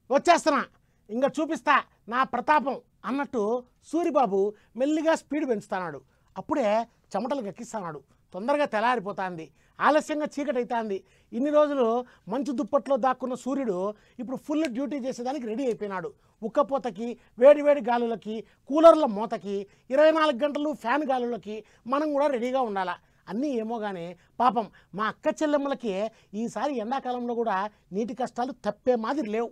వచ్చేస్తున్నా ఇంకా చూపిస్తా నా ప్రతాపం అన్నట్టు సూరిబాబు మెల్లిగా స్పీడ్ పెంచుతున్నాడు అప్పుడే చెమటలు గక్కిస్తున్నాడు తొందరగా తెల్లారిపోతాంది ఆలస్యంగా చీకటి అవుతాంది ఇన్ని రోజులు మంచు దుప్పట్లో దాక్కున్న సూర్యుడు ఇప్పుడు ఫుల్ డ్యూటీ చేసేదానికి రెడీ అయిపోయినాడు ఉక్కపోతకి వేడి వేడి గాలులకి కూలర్ల మూతకి ఇరవై నాలుగు గంటలు ఫ్యాన్ గాలులకి మనం కూడా రెడీగా ఉండాలా అన్నీ ఏమో కానీ పాపం మా అక్క చెల్లెమ్మలకి ఈసారి ఎండాకాలంలో కూడా నీటి కష్టాలు తప్పే మాదిరి లేవు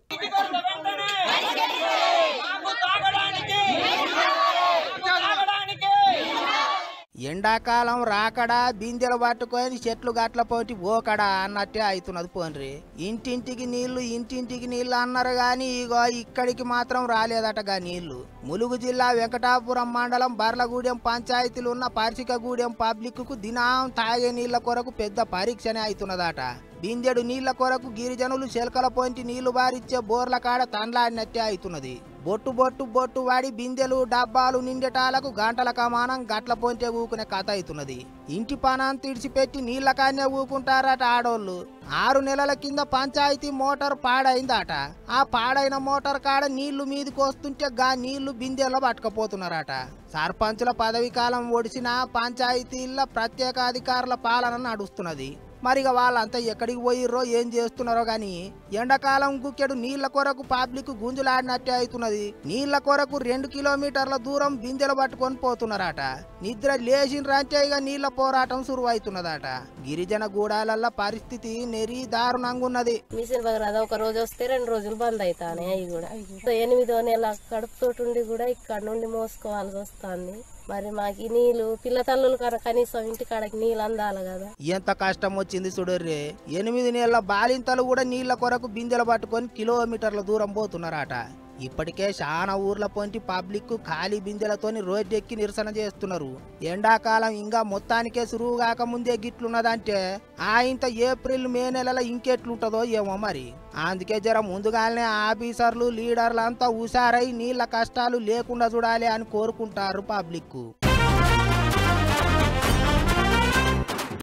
మాకు తాగడానికి మాకు తాగడానికి ఎండాకాలం రాకడా బిందెలు పట్టుకొని చెట్లు గట్ల పోటీ పోకడా అన్నట్టే అవుతున్నది పోన్రి ఇంటింటికి నీళ్లు ఇంటింటికి నీళ్లు అన్నారు గాని ఇగో ఇక్కడికి మాత్రం రాలేదటగా నీళ్లు ములుగు జిల్లా వెంకటాపురం మండలం బర్లగూడెం పంచాయతీలు ఉన్న పరిసికగూడెం పబ్లిక్ కు దినం తాగే నీళ్ల కొరకు పెద్ద పరీక్షనే అవుతున్నదట బిందెడు నీళ్ల కొరకు గిరిజనులు చెలకల పొంటి నీళ్లు బారిచ్చే బోర్ల కాడ తండ్లాడినట్టే అవుతున్నది బొట్టు బొట్టు బొట్టు వాడి బిందెలు డబ్బాలు నిండటాలకు గంటల కమానం గట్ల పొంటే ఊకునే కథ అవుతున్నది ఇంటి పనాన్ని తిడిచిపెట్టి నీళ్ల కాన్నే ఊకుంటారట ఆడోళ్ళు ఆరు నెలల కింద పంచాయతీ మోటార్ పాడైందట ఆ పాడైన మోటార్ కాడ నీళ్లు మీదకి వస్తుంటే గా నీళ్లు బిందెల్లో పట్టుకపోతున్నారట సర్పంచుల పదవి కాలం ఒడిసిన పంచాయతీల ప్రత్యేక అధికారుల పాలన నడుస్తున్నది మరిగ వాళ్ళంతా ఎక్కడికి పోయిర్రో ఏం చేస్తున్నారో గాని ఎండాకాలం గుక్కెడు నీళ్ల కొరకు పబ్లిక్ గుంజులాడినట్టే అవుతున్నది నీళ్ల కొరకు రెండు కిలోమీటర్ల దూరం బిందెలు పట్టుకొని పోతున్నారట నిద్ర లేచిండ్రంటే ఇక నీళ్ల పోరాటం సురువైతున్నదట గిరిజన గూడాలల్ల పరిస్థితి నెరి దారుణంగా ఉన్నది మిషన్ భగీరథ ఒక రోజు వస్తే రెండు రోజులు బంద్ అవుతానే అవి కూడా ఎనిమిదో నెల కడుపుతోటి ఉండి కూడా ఇక్కడ నుండి మోసుకోవాల్సి వస్తుంది మరి మాకు ఈ నీళ్లు పిల్ల తల్లులు కన కనీసం ఇంటి కాడకి నీళ్ళు అందాలి కదా ఎంత కష్టం వచ్చింది చూడర్రే ఎనిమిది నెలల బాలింతలు కూడా నీళ్ల కొరకు బిందెలు పట్టుకొని కిలోమీటర్ల దూరం పోతున్నారట ఇప్పటికే చాలా ఊర్ల పొంటి పబ్లిక్ ఖాళీ బిందెలతోని రోడ్డెక్కి నిరసన చేస్తున్నారు ఎండాకాలం ఇంకా మొత్తానికే సురువు కాకముందే గిట్లున్నదంటే ఆ ఇంత ఏప్రిల్ మే నెలల ఇంకెట్లుంటదో ఏమో మరి అందుకే జర ముందుగానే ఆఫీసర్లు లీడర్లు అంతా హుషారై నీళ్ల కష్టాలు లేకుండా చూడాలి అని కోరుకుంటారు పబ్లిక్